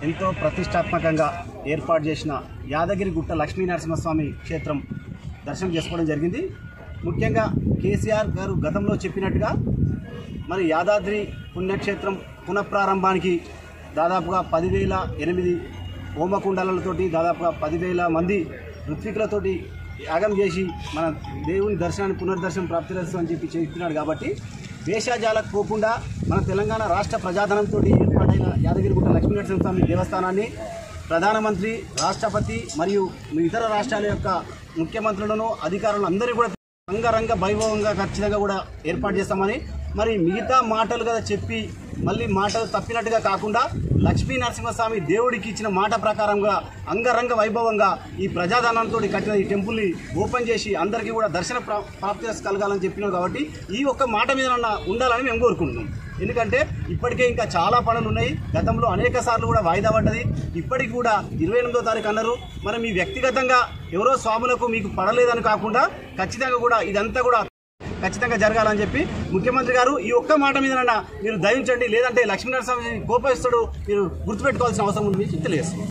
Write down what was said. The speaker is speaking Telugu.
ఎంతో ప్రతిష్టాత్మకంగా ఏర్పాటు చేసిన యాదగిరి గుట్ట లక్ష్మీ నరసింహస్వామి క్షేత్రం దర్శనం చేసుకోవడం జరిగింది ముఖ్యంగా కేసీఆర్ గారు గతంలో చెప్పినట్టుగా మరి యాదాద్రి పుణ్యక్షేత్రం పునఃప్రారంభానికి దాదాపుగా పదివేల ఎనిమిది హోమకుండాలతోటి దాదాపుగా పదివేల మంది ఋత్వికులతోటి యాగం చేసి మన దేవుని దర్శనాన్ని పునర్దర్శనం ప్రాప్తిరస్తు అని చెప్పి చెప్తున్నాడు కాబట్టి దేశాజాలకు పోకుండా మన తెలంగాణ రాష్ట్ర ప్రజాధనంతో ఏర్పాటైన యాదగిరిగుట్ట లక్ష్మీనరసింహ స్వామి దేవస్థానాన్ని ప్రధానమంత్రి రాష్ట్రపతి మరియు ఇతర రాష్ట్రాల యొక్క ముఖ్యమంత్రులను అధికారులను అందరూ కూడా రంగరంగ వైభవంగా ఖచ్చితంగా కూడా ఏర్పాటు చేస్తామని మరి మిగతా మాటలు కదా చెప్పి మళ్ళీ మాటలు తప్పినట్టుగా కాకుండా లక్ష్మీ నరసింహస్వామి దేవుడికి ఇచ్చిన మాట ప్రకారంగా అంగరంగ వైభవంగా ఈ ప్రజాధనంతో కట్టిన ఈ టెంపుల్ని ఓపెన్ చేసి అందరికీ కూడా దర్శన ప్రా- ప్రాప్తి కలగాలని చెప్పినాం కాబట్టి ఈ ఒక్క మాట మీద ఉండాలని మేము కోరుకుంటున్నాం ఎందుకంటే ఇప్పటికే ఇంకా చాలా పనులు ఉన్నాయి గతంలో అనేక సార్లు కూడా వాయిదా పడ్డది ఇప్పటికి కూడా ఇరవై ఎనిమిదో తారీఖు అన్నారు మరి మీ వ్యక్తిగతంగా ఎవరో స్వాములకు మీకు పడలేదని కాకుండా ఖచ్చితంగా కూడా ఇదంతా కూడా ఖచ్చితంగా జరగాలని చెప్పి ముఖ్యమంత్రి గారు ఈ ఒక్క మాట మీద మీరు దయించండి లేదంటే లక్ష్మీనరస్వామి కోపేస్తాడు మీరు గుర్తుపెట్టుకోవాల్సిన అవసరం ఉంది తెలియజేస్తుంది